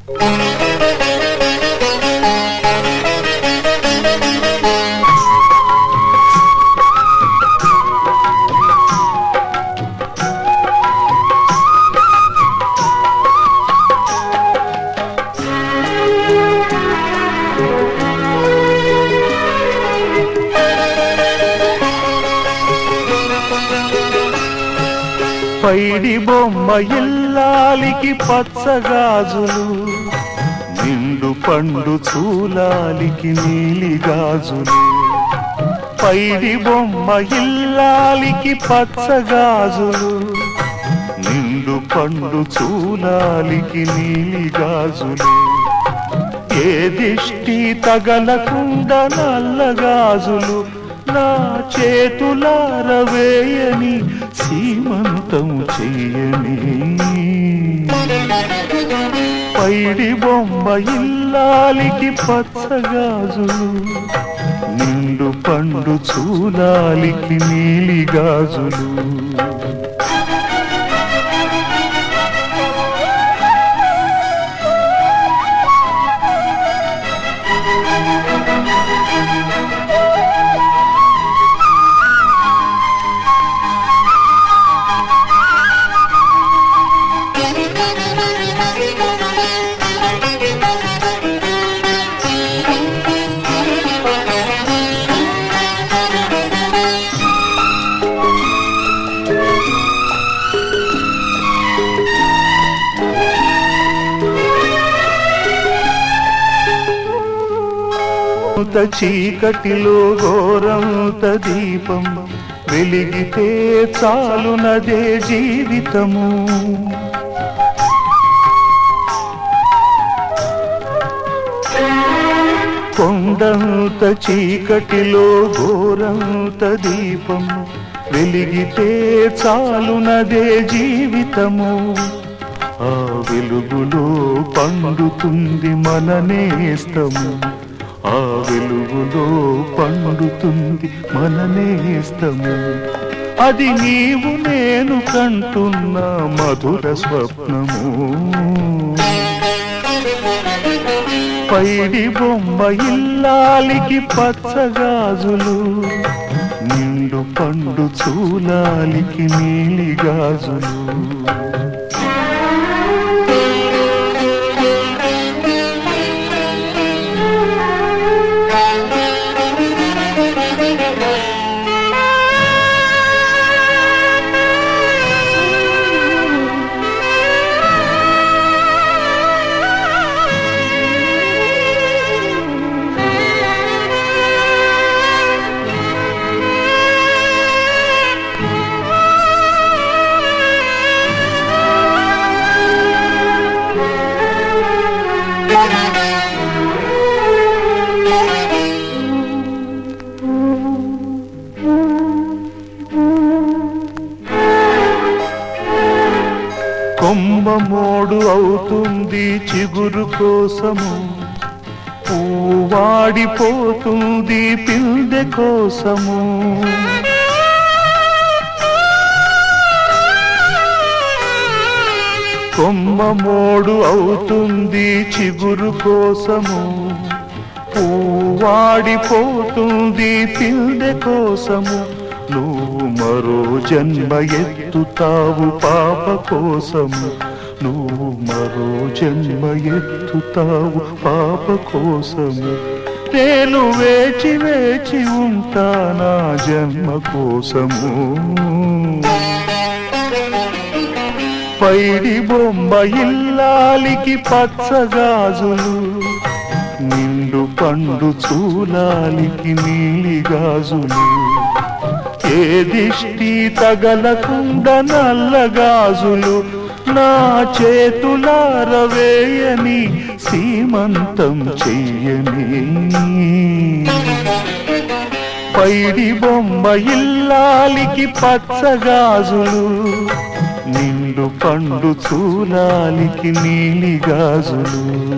పైడి బొమ్మ ఇల్లాలికి పచ్చగాజులు నిండు పండు చూలాలికి నీలి గాజులు పైడి బొమ్మ ఇల్లాలికి పచ్చగాజులు నిండు పండు చూలాలికి నీలి గాజులు ఏ దిష్టి తగలకుండా నల్లగాజులు నా చేతులారవేయని సీమంతము చెయ్యని పైడి బొమ్మ ఇల్లాలికి పచ్చగాజులు నిండు పండు చూలాలికి నీలి గాజులు త చీకటిలో ఘోరంత దీపం వెలిగితే చాలునదే జీవితము కొండంత చీకటిలో ఘోరంత దీపం వెలిగితే చాలునదే జీవితము ఆ వెలుగులో పండుతుంది మన నేస్తము ఆ వెలుగులో పండుతుంది మన నేస్తము అది నీవు నేను కంటున్న మధుర స్వప్నము పైడి బొమ్మ ఇల్లాలికి పచ్చగాజులు నిండు పండు చూలాలికి నీలి గాజులు కొమ్మ మోడు అవుతుంది చిగురు కోసము పువ్వు వాడిపోతుంది పిందె కోసము కొమ్మ మోడు అవుతుంది చిగురు కోసము పువ్వు వాడిపోతుంది పిందె కోసము నువ్వు మరో జన్మ ఎత్తుతావు పాప కోసము నువ్వు మరో జన్మ ఎత్తుతావు పాప కోసము నేను వేచి వేచి ఉంటా నా జన్మ కోసము పైడి బొమ్మ ఇల్లాలికి పచ్చగాజులు నిండు పండు చూలాలికి నీలి గాజులు ఏ దిష్టి తగలకుండా నల్లగాజులు నా చేతులారవేయని సీమంతం చెయ్యని పైడి బొమ్మ ఇల్లాలికి పచ్చగాజులు నిండు పండు చూలాలికి నీలి గాజులు